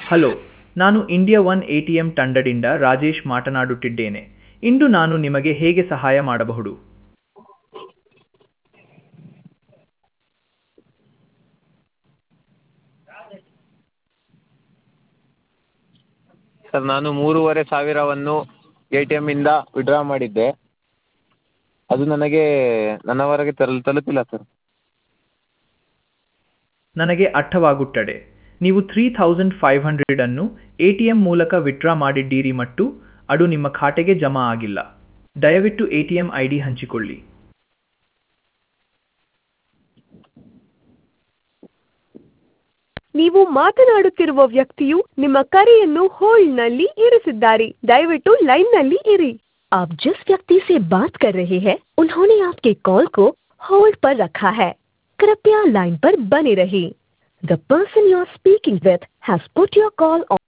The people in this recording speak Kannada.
ಹಲೋ ನಾನು India one A T M ತಂಡದಿಂದ ರಾಜೇಶ್ ಮಾತನಾಡುತ್ತಿದ್ದೇನೆ ಇಂದು ನಾನು ನಿಮಗೆ ಹೇಗೆ ಸಹಾಯ ಮಾಡಬಹುದು ಸರ್ ನಾನು ಮೂರುವರೆ ಸಾವಿರವನ್ನು ಎ ಟಿ ಎಮ್ಮಿಂದ ವಿಡ್ರಾ ಮಾಡಿದ್ದೆ ಅದು ನನಗೆ ನನ್ನವರೆಗೆ ತಲ್ ತಲುಪಿಲ್ಲ ಸರ್ ನನಗೆ ಅರ್ಥವಾಗುತ್ತದೆ ನೀವು ತ್ರೀ ಥೌಸಂಡ್ ಫೈವ್ ಹಂಡ್ರೆಡನ್ನು ಎ ಟಿ ಎಂ ಮೂಲಕ ವಿತ್ಡ್ರಾ ಮಾಡಿದ್ದೀರಿ ಮತ್ತು ಅದು ನಿಮ್ಮ ಖಾತೆಗೆ ಜಮಾ ಆಗಿಲ್ಲ ದಯವಿಟ್ಟು A T M I D ಹಂಚಿಕೊಳ್ಳಿ ನೀವು ಮಾತನಾಡುತ್ತಿರುವ ವ್ಯಕ್ತಿಯು ನಿಮ್ಮ ಕರೆಯನ್ನು ಹೋಲ್ಡ್ನಲ್ಲಿ ಇರಿಸಿದ್ದಾರೆ ದಯವಿಟ್ಟು ಲೈನ್ನಲ್ಲಿ ಇರಿ आप जिस व्यक्ति से बात कर रहे हैं उन्होंने आपके कॉल को होल्ड पर रखा है कृपया लाइन पर बने रहिए the person you are speaking with has put your call